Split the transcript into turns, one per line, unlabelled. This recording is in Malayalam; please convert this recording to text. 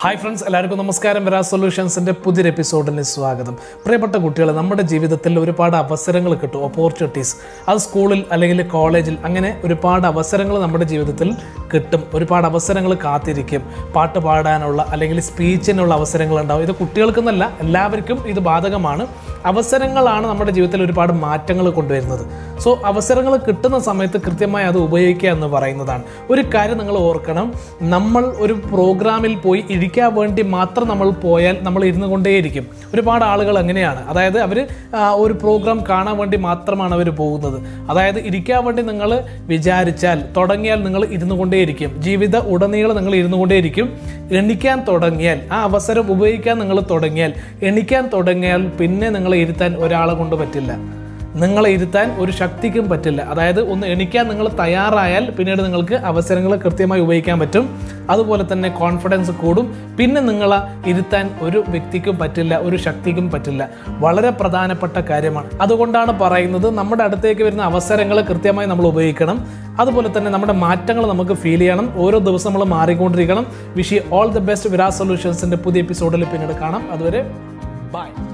ഹായ് ഫ്രണ്ട്സ് എല്ലാവർക്കും നമസ്കാരം വരാ സൊല്യൂഷൻസിൻ്റെ പുതിയൊരു എപ്പിസോഡിന് സ്വാഗതം പ്രിയപ്പെട്ട കുട്ടികൾ നമ്മുടെ ജീവിതത്തിൽ ഒരുപാട് അവസരങ്ങൾ കിട്ടും ഓപ്പർച്യൂണിറ്റീസ് അത് സ്കൂളിൽ അല്ലെങ്കിൽ കോളേജിൽ അങ്ങനെ ഒരുപാട് അവസരങ്ങൾ നമ്മുടെ ജീവിതത്തിൽ കിട്ടും ഒരുപാട് അവസരങ്ങൾ കാത്തിരിക്കും പാട്ട് പാടാനുള്ള അല്ലെങ്കിൽ സ്പീച്ചിനുള്ള അവസരങ്ങൾ ഉണ്ടാവും ഇത് കുട്ടികൾക്കെന്നല്ല എല്ലാവർക്കും ഇത് ബാധകമാണ് അവസരങ്ങളാണ് നമ്മുടെ ജീവിതത്തിൽ ഒരുപാട് മാറ്റങ്ങൾ കൊണ്ടുവരുന്നത് സോ അവസരങ്ങൾ കിട്ടുന്ന സമയത്ത് കൃത്യമായി അത് ഉപയോഗിക്കുക എന്ന് പറയുന്നതാണ് ഒരു കാര്യം നിങ്ങൾ ഓർക്കണം നമ്മൾ ഒരു പ്രോഗ്രാമിൽ പോയി ഇരിക്കാൻ വേണ്ടി മാത്രം നമ്മൾ പോയാൽ നമ്മൾ ഇരുന്നു കൊണ്ടേയിരിക്കും ഒരുപാട് ആളുകൾ അങ്ങനെയാണ് അതായത് അവർ ഒരു പ്രോഗ്രാം കാണാൻ വേണ്ടി മാത്രമാണ് അവർ പോകുന്നത് അതായത് ഇരിക്കാൻ വേണ്ടി നിങ്ങൾ വിചാരിച്ചാൽ തുടങ്ങിയാൽ നിങ്ങൾ ഇരുന്നു കൊണ്ടേയിരിക്കും ജീവിത ഉടനീളം നിങ്ങൾ ഇരുന്നു കൊണ്ടേയിരിക്കും എണിക്കാൻ തുടങ്ങിയാൽ ആ അവസരം ഉപയോഗിക്കാൻ നിങ്ങൾ തുടങ്ങിയാൽ എണിക്കാൻ തുടങ്ങിയാൽ പിന്നെ നിങ്ങളെ ഇരുത്താൻ ഒരാളെ കൊണ്ട് പറ്റില്ല നിങ്ങളെ ഇരുത്താൻ ഒരു ശക്തിക്കും പറ്റില്ല അതായത് ഒന്ന് എണിക്കാൻ നിങ്ങൾ തയ്യാറായാൽ പിന്നീട് നിങ്ങൾക്ക് അവസരങ്ങൾ കൃത്യമായി ഉപയോഗിക്കാൻ പറ്റും അതുപോലെ തന്നെ കോൺഫിഡൻസ് കൂടും പിന്നെ നിങ്ങളെ ഇരുത്താൻ ഒരു വ്യക്തിക്കും പറ്റില്ല ഒരു ശക്തിക്കും പറ്റില്ല വളരെ പ്രധാനപ്പെട്ട കാര്യമാണ് അതുകൊണ്ടാണ് പറയുന്നത് നമ്മുടെ അടുത്തേക്ക് വരുന്ന അവസരങ്ങൾ കൃത്യമായി നമ്മൾ ഉപയോഗിക്കണം അതുപോലെ തന്നെ നമ്മുടെ മാറ്റങ്ങൾ നമുക്ക് ഫീൽ ചെയ്യണം ഓരോ ദിവസം നമ്മൾ മാറിക്കൊണ്ടിരിക്കണം wish all the best Virat സൊല്യൂഷൻസിൻ്റെ പുതിയ എപ്പിസോഡിൽ പിന്നീട് കാണാം അതുവരെ ബൈ